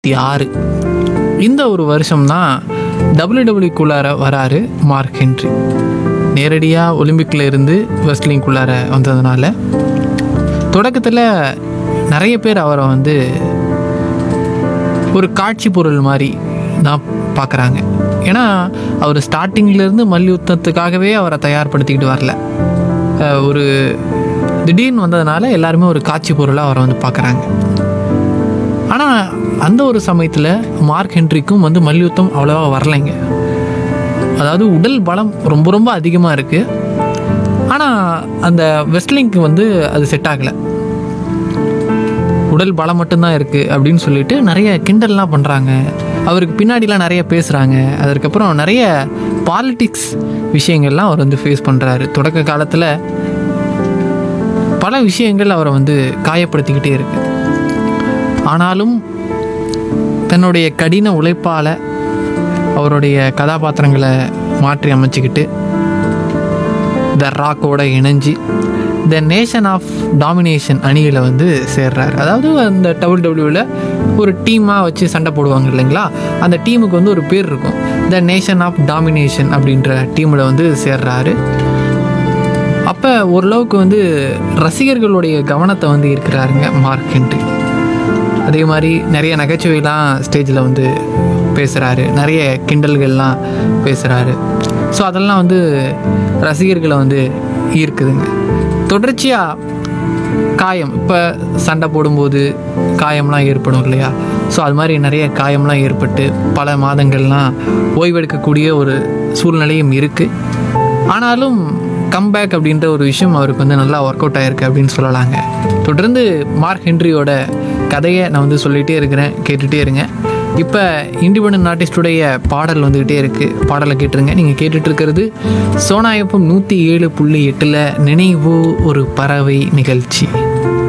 ரெண்டாயிரத்தி ஆறு இந்த ஒரு வருஷம்தான் டபிள்யூடபிள்யூக்குள்ளார வராரு மார்க் ஹென்ரி நேரடியாக ஒலிம்பிக்கில் இருந்து வெஸ்ட்லிங்குள்ளார வந்ததுனால தொடக்கத்தில் நிறைய பேர் அவரை வந்து ஒரு காட்சி பொருள் மாதிரி தான் பார்க்குறாங்க ஏன்னா அவர் ஸ்டார்டிங்லேருந்து மல்யுத்தத்துக்காகவே அவரை தயார்படுத்திக்கிட்டு வரல அஹ் ஒரு திடீர்னு வந்ததுனால எல்லாருமே ஒரு காட்சி பொருளாக அவரை வந்து பார்க்குறாங்க ஆனால் அந்த ஒரு சமயத்தில் மார்க் ஹென்ரிக்கும் வந்து மல்யுத்தம் அவ்வளோவா வரலைங்க அதாவது உடல் பலம் ரொம்ப ரொம்ப அதிகமாக இருக்குது ஆனால் அந்த வெஸ்ட்லிங்க்கு வந்து அது செட் ஆகலை உடல் பலம் மட்டும்தான் இருக்குது அப்படின்னு சொல்லிட்டு நிறைய கிண்டல்லாம் பண்ணுறாங்க அவருக்கு பின்னாடிலாம் நிறைய பேசுகிறாங்க அதற்கப்புறம் நிறைய பாலிட்டிக்ஸ் விஷயங்கள்லாம் அவர் வந்து ஃபேஸ் பண்ணுறாரு தொடக்க காலத்தில் பல விஷயங்கள் அவரை வந்து காயப்படுத்திக்கிட்டே இருக்கு ஆனாலும் தன்னுடைய கடின உழைப்பால் அவருடைய கதாபாத்திரங்களை மாற்றி அமைச்சுக்கிட்டு த ராக்கோட இணைஞ்சு த நேஷன் ஆஃப் டாமினேஷன் அணியில் வந்து சேர்றாரு அதாவது அந்த டபுள் டபிள்யூவில் ஒரு டீமாக வச்சு சண்டை போடுவாங்க இல்லைங்களா அந்த டீமுக்கு வந்து ஒரு பேர் இருக்கும் த நேஷன் ஆஃப் டாமினேஷன் அப்படின்ற டீமில் வந்து சேர்றாரு அப்போ ஓரளவுக்கு வந்து ரசிகர்களுடைய கவனத்தை வந்து ஈர்க்கிறாருங்க மார்க் ஹென்ரி அதே மாதிரி நிறைய நகைச்சுவைலாம் ஸ்டேஜில் வந்து பேசுகிறாரு நிறைய கிண்டல்கள்லாம் பேசுகிறாரு ஸோ அதெல்லாம் வந்து ரசிகர்களை வந்து ஈர்க்குதுங்க தொடர்ச்சியாக காயம் இப்போ சண்டை போடும்போது காயம்லாம் ஏற்படும் இல்லையா ஸோ அது மாதிரி நிறைய காயம்லாம் ஏற்பட்டு பல மாதங்கள்லாம் ஓய்வெடுக்கக்கூடிய ஒரு சூழ்நிலையும் இருக்குது ஆனாலும் கம்பேக் அப்படின்ற ஒரு விஷயம் அவருக்கு வந்து நல்லா ஒர்க் அவுட் ஆயிருக்கு அப்படின்னு சொல்லலாங்க தொடர்ந்து மார்க் ஹென்ரியோட கதையை நான் வந்து சொல்லிகிட்டே இருக்கிறேன் கேட்டுகிட்டே இருங்க இப்போ இண்டிபெண்ட் ஆர்டிஸ்டுடைய பாடல் வந்துக்கிட்டே இருக்குது பாடலை கேட்டுருங்க நீங்கள் கேட்டுட்டு இருக்கிறது சோனாயப்பம் நூற்றி ஏழு புள்ளி எட்டில் நினைவு ஒரு பறவை நிகழ்ச்சி